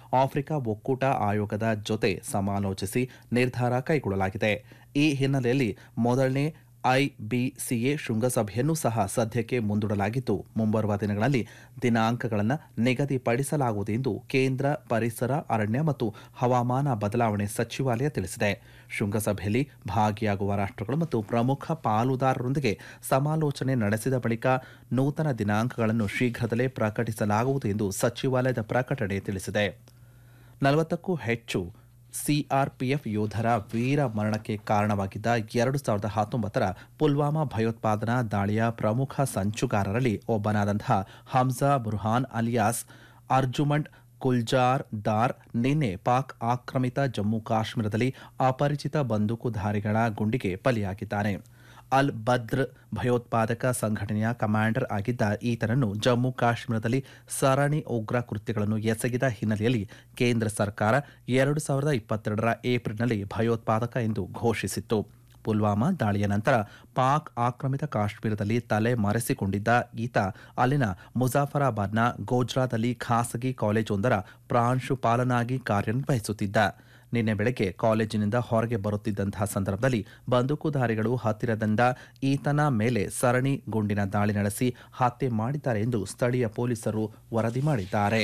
Africa ಒಕ್ಕೂಟ ಆಯೋಗದ ಜೊತೆ ಸಮಾಲೋಚಿಸಿ ನಿರ್ಧಾರ ಕೈಗೊಳ್ಳಲಾಗಿದೆ ಈ ಹಿನ್ನೆಲೆಯಲ್ಲಿ ಮೊದಲನೇ ಐಬಿಸಿಎ ಶೃಂಗಸಭೆಯನ್ನು ಸಹ ಸದ್ಯಕ್ಕೆ ಮುಂದೂಡಲಾಗಿದ್ದು ಮುಂಬರುವ ದಿನಗಳಲ್ಲಿ ದಿನಾಂಕಗಳನ್ನು ನಿಗದಿಪಡಿಸಲಾಗುವುದು ಎಂದು ಕೇಂದ್ರ ಪರಿಸರ ಅರಣ್ಯ ಮತ್ತು ಹವಾಮಾನ ಬದಲಾವಣೆ ಸಚಿವಾಲಯ ತಿಳಿಸಿದೆ ಶೃಂಗಸಭೆಯಲ್ಲಿ ಭಾಗಿಯಾಗುವ ರಾಷ್ಟ್ರಗಳು ಮತ್ತು ಪ್ರಮುಖ ಪಾಲುದಾರರೊಂದಿಗೆ ಸಮಾಲೋಚನೆ ನಡೆಸಿದ ಬಳಿಕ ನೂತನ ದಿನಾಂಕಗಳನ್ನು ಶೀಘ್ರದಲ್ಲೇ ಪ್ರಕಟಿಸಲಾಗುವುದು ಎಂದು ಸಚಿವಾಲಯದ ಪ್ರಕಟಣೆ ತಿಳಿಸಿದೆ ನಲವತ್ತಕ್ಕೂ ಹೆಚ್ಚು ಸಿಆರ್ಪಿಎಫ್ ಯೋಧರ ವೀರ ಮರಣಕ್ಕೆ ಕಾರಣವಾಗಿದ್ದ ಎರಡು ಸಾವಿರದ ಹತ್ತೊಂಬತ್ತರ ಪುಲ್ವಾಮಾ ಭಯೋತ್ಪಾದನಾ ದಾಳಿಯ ಪ್ರಮುಖ ಸಂಚುಗಾರರಲ್ಲಿ ಒಬ್ಬನಾದಂತಹ ಹಮ್ಜಾ ಬುರ್ಹಾನ್ ಅಲಿಯಾಸ್ ಅರ್ಜುಮಂಡ್ ಗುಲ್ಜಾರ್ ದಾರ್ ನಿನ್ನೆ ಪಾಕ್ ಆಕ್ರಮಿತ ಜಮ್ಮು ಕಾಶ್ಮೀರದಲ್ಲಿ ಅಪರಿಚಿತ ಬಂದೂಕುಧಾರಿಗಳ ಗುಂಡಿಗೆ ಬಲಿಯಾಗಿದ್ದಾನೆ ಅಲ್ ಬದ್ರ್ ಭಯೋತ್ಪಾದಕ ಸಂಘಟನೆಯ ಕಮಾಂಡರ್ ಆಗಿದ್ದ ಈತನನ್ನು ಜಮ್ಮು ಕಾಶ್ಮೀರದಲ್ಲಿ ಸರಣಿ ಉಗ್ರ ಕೃತ್ಯಗಳನ್ನು ಎಸಗಿದ ಹಿನ್ನೆಲೆಯಲ್ಲಿ ಕೇಂದ್ರ ಸರ್ಕಾರ ಎರಡು ಸಾವಿರದ ಇಪ್ಪತ್ತೆರಡರ ಏಪ್ರಿಲ್ನಲ್ಲಿ ಭಯೋತ್ಪಾದಕ ಎಂದು ಘೋಷಿಸಿತ್ತು ಪುಲ್ವಾಮಾ ದಾಳಿಯ ನಂತರ ಪಾಕ್ ಆಕ್ರಮಿತ ಕಾಶ್ಮೀರದಲ್ಲಿ ತಲೆ ಮರೆಸಿಕೊಂಡಿದ್ದ ಈತ ಅಲ್ಲಿನ ಮುಜಾಫರಾಬಾದ್ನ ಗೋಜ್ರಾದಲ್ಲಿ ಖಾಸಗಿ ಕಾಲೇಜೊಂದರ ಪ್ರಾಂಶುಪಾಲನಾಗಿ ಕಾರ್ಯನಿರ್ವಹಿಸುತ್ತಿದ್ದ ನಿನ್ನೆ ಬೆಳಗ್ಗೆ ಕಾಲೇಜಿನಿಂದ ಹೊರಗೆ ಬರುತ್ತಿದ್ದಂತಹ ಸಂದರ್ಭದಲ್ಲಿ ಬಂದೂಕುಧಾರಿಗಳು ಹತ್ತಿರದಿಂದ ಈತನ ಮೇಲೆ ಸರಣಿ ಗುಂಡಿನ ದಾಳಿ ನಡೆಸಿ ಹತ್ಯೆ ಮಾಡಿದ್ದಾರೆ ಎಂದು ಸ್ಥಳೀಯ ಪೊಲೀಸರು ವರದಿ ಮಾಡಿದ್ದಾರೆ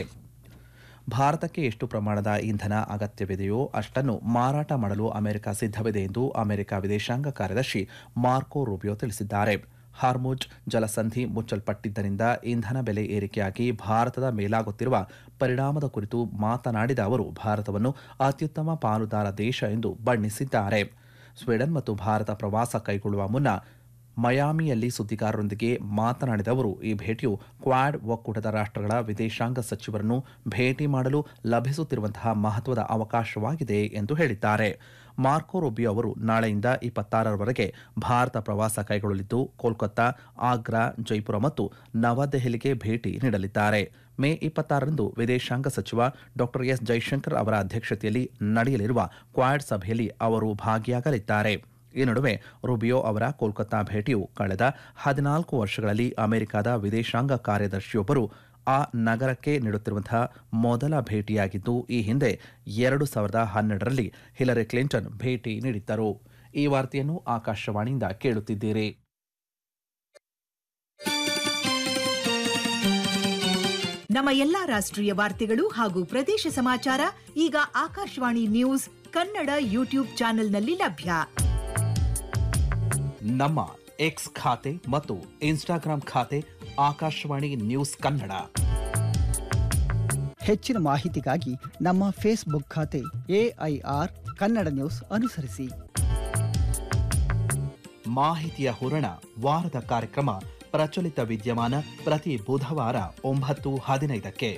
ಭಾರತಕ್ಕೆ ಎಷ್ಟು ಪ್ರಮಾಣದ ಇಂಧನ ಅಗತ್ಯವಿದೆಯೋ ಅಷ್ಟನ್ನು ಮಾರಾಟ ಮಾಡಲು ಅಮೆರಿಕ ಸಿದ್ಧವಿದೆ ಎಂದು ಅಮೆರಿಕ ವಿದೇಶಾಂಗ ಕಾರ್ಯದರ್ಶಿ ಮಾರ್ಕೋ ರೂಬಿಯೋ ತಿಳಿಸಿದ್ದಾರೆ ಹಾರ್ಮುಜ್ ಜಲಸಂಧಿ ಮುಚ್ಚಲ್ಪಟ್ಟಿದ್ದರಿಂದ ಇಂಧನ ಬೆಲೆ ಏರಿಕೆಯಾಗಿ ಭಾರತದ ಮೇಲಾಗುತ್ತಿರುವ ಪರಿಣಾಮದ ಕುರಿತು ಮಾತನಾಡಿದ ಅವರು ಭಾರತವನ್ನು ಅತ್ಯುತ್ತಮ ಪಾಲುದಾರ ದೇಶ ಎಂದು ಬಣ್ಣಿಸಿದ್ದಾರೆ ಸ್ವೀಡನ್ ಮತ್ತು ಭಾರತ ಪ್ರವಾಸ ಕೈಗೊಳ್ಳುವ ಮುನ್ನ ಮಯಾಮಿಯಲ್ಲಿ ಸುದ್ದಿಗಾರರೊಂದಿಗೆ ಮಾತನಾಡಿದ ಅವರು ಈ ಭೇಟಿಯು ಕ್ವಾಡ್ ಒಕ್ಕೂಟದ ರಾಷ್ಟ್ರಗಳ ವಿದೇಶಾಂಗ ಸಚಿವರನ್ನು ಭೇಟಿ ಮಾಡಲು ಲಭಿಸುತ್ತಿರುವಂತಹ ಮಹತ್ವದ ಅವಕಾಶವಾಗಿದೆ ಎಂದು ಹೇಳಿದ್ದಾರೆ ಮಾರ್ಕೋ ರುಬಿಯೋ ಅವರು ನಾಳೆಯಿಂದ ಇಪ್ಪತ್ತಾರರವರೆಗೆ ಭಾರತ ಪ್ರವಾಸ ಕೈಗೊಳ್ಳಲಿದ್ದು ಕೋಲ್ಕತ್ತಾ ಆಗ್ರಾ ಜೈಪುರ ಮತ್ತು ನವದೆಹಲಿಗೆ ಭೇಟಿ ನೀಡಲಿದ್ದಾರೆ ಮೇ ಇಪ್ಪತ್ತಾರರಂದು ವಿದೇಶಾಂಗ ಸಚಿವ ಡಾಕ್ಟರ್ ಎಸ್ ಜೈಶಂಕರ್ ಅವರ ಅಧ್ಯಕ್ಷತೆಯಲ್ಲಿ ನಡೆಯಲಿರುವ ಕ್ವಾಡ್ ಸಭೆಯಲ್ಲಿ ಅವರು ಭಾಗಿಯಾಗಲಿದ್ದಾರೆ ಈ ನಡುವೆ ರುಬಿಯೋ ಅವರ ಕೋಲ್ಕತ್ತಾ ಭೇಟಿಯು ಕಳೆದ ಹದಿನಾಲ್ಕು ವರ್ಷಗಳಲ್ಲಿ ಅಮೆರಿಕದ ವಿದೇಶಾಂಗ ಕಾರ್ಯದರ್ಶಿಯೊಬ್ಬರು ಆ ನಗರಕ್ಕೆ ನೀಡುತ್ತಿರುವಂತಹ ಮೊದಲ ಭೇಟಿಯಾಗಿದ್ದು ಈ ಹಿಂದೆ ಎರಡು ಸಾವಿರದ ಹನ್ನೆರಡರಲ್ಲಿ ಹಿಲರಿ ಕ್ಲಿಂಟನ್ ಭೇಟಿ ನೀಡಿದ್ದರು ಈ ವಾರ್ತೆಯನ್ನು ಆಕಾಶವಾಣಿಯಿಂದ ಕೇಳುತ್ತಿದ್ದೀರಿ ನಮ್ಮ ಎಲ್ಲಾ ರಾಷ್ಟ್ರೀಯ ವಾರ್ತೆಗಳು ಹಾಗೂ ಪ್ರದೇಶ ಸಮಾಚಾರ ಈಗ ಆಕಾಶವಾಣಿ ನ್ಯೂಸ್ ಕನ್ನಡ ಯೂಟ್ಯೂಬ್ ಚಾನೆಲ್ನಲ್ಲಿ ಲಭ್ಯ ನಮ್ಮ ಎಕ್ಸ್ ಖಾತೆ ಮತ್ತು ಇನ್ಸ್ಟಾಗ್ರಾಂ ಖಾತೆ ಆಕಾಶವಾಣಿ ನ್ಯೂಸ್ ಕನ್ನಡ ಹೆಚ್ಚಿನ ಮಾಹಿತಿಗಾಗಿ ನಮ್ಮ ಫೇಸ್ಬುಕ್ ಖಾತೆ ಎಐಆರ್ ಕನ್ನಡ ನ್ಯೂಸ್ ಅನುಸರಿಸಿ ಮಾಹಿತಿಯ ಹೂರಣ ವಾರದ ಕಾರ್ಯಕ್ರಮ ಪ್ರಚಲಿತ ವಿದ್ಯಮಾನ ಪ್ರತಿ ಬುಧವಾರ ಒಂಬತ್ತು ಹದಿನೈದಕ್ಕೆ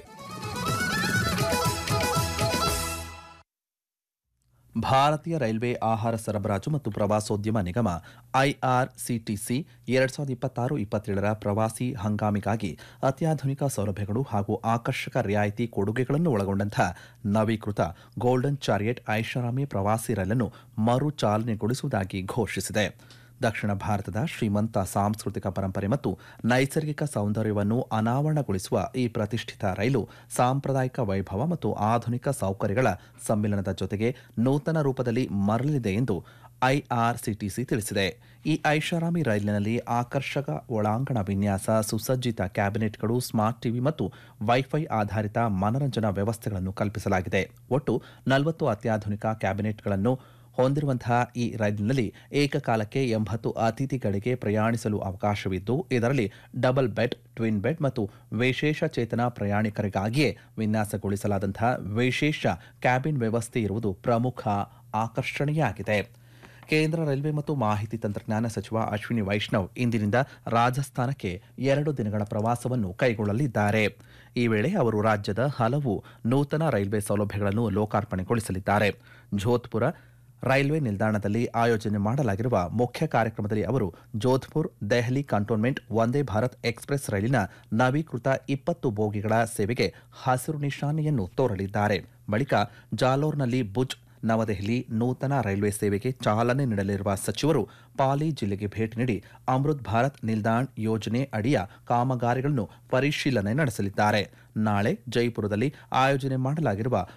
ಭಾರತೀಯ ರೈಲ್ವೆ ಆಹಾರ ಸರಬರಾಜು ಮತ್ತು ಪ್ರವಾಸೋದ್ಯಮ ನಿಗಮ ಐಆರ್ಸಿಟಿಸಿ ಎರಡ್ ಸಾವಿರದ ಇಪ್ಪತ್ತಾರು ಇಪ್ಪತ್ತೇಳರ ಪ್ರವಾಸಿ ಹಂಗಾಮಿಗಾಗಿ ಅತ್ಯಾಧುನಿಕ ಸೌಲಭ್ಯಗಳು ಹಾಗೂ ಆಕರ್ಷಕ ರಿಯಾಯಿತಿ ಕೊಡುಗೆಗಳನ್ನು ಒಳಗೊಂಡಂತಹ ನವೀಕೃತ ಗೋಲ್ಡನ್ ಚಾರಿಯಟ್ ಐಷಾರಾಮಿ ಪ್ರವಾಸಿ ರೈಲನ್ನು ಮರು ಚಾಲನೆಗೊಳಿಸುವುದಾಗಿ ಘೋಷಿಸಿದೆ ದಕ್ಷಿಣ ಭಾರತದ ಶ್ರೀಮಂತ ಸಾಂಸ್ಕೃತಿಕ ಪರಂಪರೆ ಮತ್ತು ನೈಸರ್ಗಿಕ ಸೌಂದರ್ಯವನ್ನು ಅನಾವರಣಗೊಳಿಸುವ ಈ ಪ್ರತಿಷ್ಠಿತ ರೈಲು ಸಾಂಪ್ರದಾಯಿಕ ವೈಭವ ಮತ್ತು ಆಧುನಿಕ ಸೌಕರ್ಯಗಳ ಸಮ್ಮಿಲನದ ಜೊತೆಗೆ ನೂತನ ರೂಪದಲ್ಲಿ ಮರಳಿದೆ ಎಂದು ಐಆರ್ಸಿಟಿಸಿ ತಿಳಿಸಿದೆ ಈ ಐಷಾರಾಮಿ ರೈಲಿನಲ್ಲಿ ಆಕರ್ಷಕ ಒಳಾಂಗಣ ವಿನ್ಯಾಸ ಸುಸಜ್ಜಿತ ಕ್ಯಾಬಿನೆಟ್ಗಳು ಸ್ಮಾರ್ಟ್ ಟಿವಿ ಮತ್ತು ವೈಫೈ ಆಧಾರಿತ ಮನರಂಜನಾ ವ್ಯವಸ್ಥೆಗಳನ್ನು ಕಲ್ಪಿಸಲಾಗಿದೆ ಒಟ್ಟು ನಲವತ್ತು ಅತ್ಯಾಧುನಿಕ ಕ್ಯಾಬಿನೆಟ್ಗಳನ್ನು ಹೊಂದಿರುವಂತಹ ಈ ರೈಲಿನಲ್ಲಿ ಏಕಕಾಲಕ್ಕೆ ಎಂಬತ್ತು ಅತಿಥಿಗಳಿಗೆ ಪ್ರಯಾಣಿಸಲು ಅವಕಾಶವಿದ್ದು ಇದರಲ್ಲಿ ಡಬಲ್ ಬೆಡ್ ಟ್ವಿನ್ ಬೆಡ್ ಮತ್ತು ವಿಶೇಷ ಚೇತನ ಪ್ರಯಾಣಿಕರಿಗಾಗಿಯೇ ವಿನ್ಯಾಸಗೊಳಿಸಲಾದಂತಹ ವಿಶೇಷ ಕ್ಯಾಬಿನ್ ವ್ಯವಸ್ಥೆ ಇರುವುದು ಪ್ರಮುಖ ಆಕರ್ಷಣೆಯಾಗಿದೆ ಕೇಂದ್ರ ರೈಲ್ವೆ ಮತ್ತು ಮಾಹಿತಿ ತಂತ್ರಜ್ಞಾನ ಸಚಿವ ಅಶ್ವಿನಿ ವೈಷ್ಣವ್ ಇಂದಿನಿಂದ ರಾಜಸ್ಥಾನಕ್ಕೆ ಎರಡು ದಿನಗಳ ಪ್ರವಾಸವನ್ನು ಕೈಗೊಳ್ಳಲಿದ್ದಾರೆ ಈ ವೇಳೆ ಅವರು ರಾಜ್ಯದ ಹಲವು ನೂತನ ರೈಲ್ವೆ ಸೌಲಭ್ಯಗಳನ್ನು ಲೋಕಾರ್ಪಣೆಗೊಳಿಸಲಿದ್ದಾರೆ ಜೋಧ್ಪುರ ರೈಲ್ವೆ ನಿಲ್ದಾಣದಲ್ಲಿ ಆಯೋಜನೆ ಮಾಡಲಾಗಿರುವ ಮುಖ್ಯ ಕಾರ್ಯಕ್ರಮದಲ್ಲಿ ಅವರು ಜೋಧ್ಪುರ್ ದೆಹಲಿ ಕಂಟೋನ್ಮೆಂಟ್ ವಂದೇ ಭಾರತ್ ಎಕ್ಸ್ಪ್ರೆಸ್ ರೈಲಿನ ನವೀಕೃತ ಇಪ್ಪತ್ತು ಬೋಗಿಗಳ ಸೇವೆಗೆ ಹಸಿರು ನಿಶಾನೆಯನ್ನು ತೋರಲಿದ್ದಾರೆ ಬಳಿಕ ಜಾಲೋರ್ನಲ್ಲಿ ಭುಜ್ ನವದೆಹಲಿ ನೂತನ ರೈಲ್ವೆ ಸೇವೆಗೆ ಚಾಲನೆ ನೀಡಲಿರುವ ಸಚಿವರು ಪಾಲಿ ಜಿಲ್ಲೆಗೆ ಭೇಟಿ ನೀಡಿ ಅಮೃತ್ ಭಾರತ್ ನಿಲ್ದಾಣ್ ಯೋಜನೆ ಅಡಿಯ ಕಾಮಗಾರಿಗಳನ್ನು ಪರಿಶೀಲನೆ ನಡೆಸಲಿದ್ದಾರೆ ನಾಳೆ ಜೈಪುರದಲ್ಲಿ ಆಯೋಜನೆ ಮಾಡಲಾಗಿರುವ